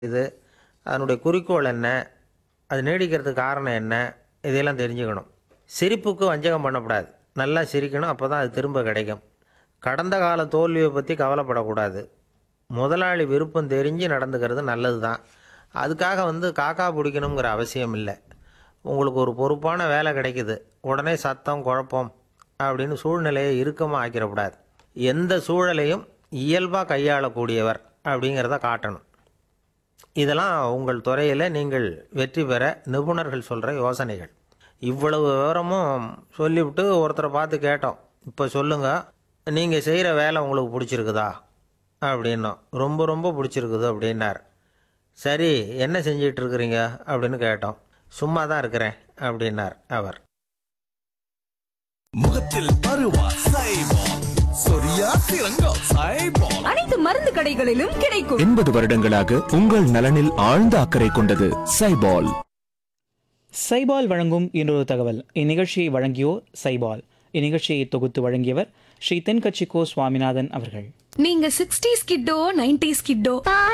இது அதனுடைய குறிக்கோள் என்ன அது நீடிக்கிறதுக்கு காரணம் என்ன இதையெல்லாம் தெரிஞ்சுக்கணும் சிரிப்புக்கு வஞ்சகம் பண்ணக்கூடாது நல்லா சிரிக்கணும் அப்போ தான் அது திரும்ப கிடைக்கும் கடந்த கால தோல்வியை பற்றி கவலைப்படக்கூடாது முதலாளி விருப்பம் தெரிஞ்சு நடந்துக்கிறது நல்லது தான் அதுக்காக வந்து காக்கா பிடிக்கணுங்கிற அவசியம் இல்லை உங்களுக்கு ஒரு பொறுப்பான வேலை கிடைக்குது உடனே சத்தம் குழப்பம் அப்படின்னு சூழ்நிலையை இறுக்கமாக ஆக்கிடக்கூடாது எந்த சூழலையும் இயல்பாக கையாளக்கூடியவர் அப்படிங்கிறத காட்டணும் இதெல்லாம் உங்கள் துறையில் நீங்கள் வெற்றி பெற நிபுணர்கள் சொல்கிற யோசனைகள் இவ்வளவு விவரமும் சொல்லிவிட்டு ஒருத்தரை பார்த்து கேட்டோம் இப்போ சொல்லுங்கள் நீங்கள் செய்கிற வேலை உங்களுக்கு பிடிச்சிருக்குதா அப்படின்னோம் ரொம்ப ரொம்ப பிடிச்சிருக்குது அப்படின்னார் சரி என்ன செஞ்சிட்டு இருக்கிறீங்க அப்படின்னு கேட்டோம் சும்மா தான் இருக்கிறேன் அப்படின்னார் அவர் முகத்தில் பருவா சைபால் சொரியா சிறங்கோ சைபால் அனைத்து மருந்து கடைகளிலும் கிடைக்கும் எண்பது வருடங்களாக உங்கள் நலனில் ஆழ்ந்த அக்கறை கொண்டது சைபால் சைபால் வழங்கும் இன்னொரு தகவல் இந்நிகழ்ச்சியை வழங்கியோர் சைபால் இந்நிகழ்ச்சியை தொகுத்து வழங்கியவர் ஸ்ரீ தென்கட்சி கோ சுவாமிநாதன் அவர்கள் நீங்க சிக்ஸ்டீஸ் கிட்டோ நைன்டிஸ் கிட்டோ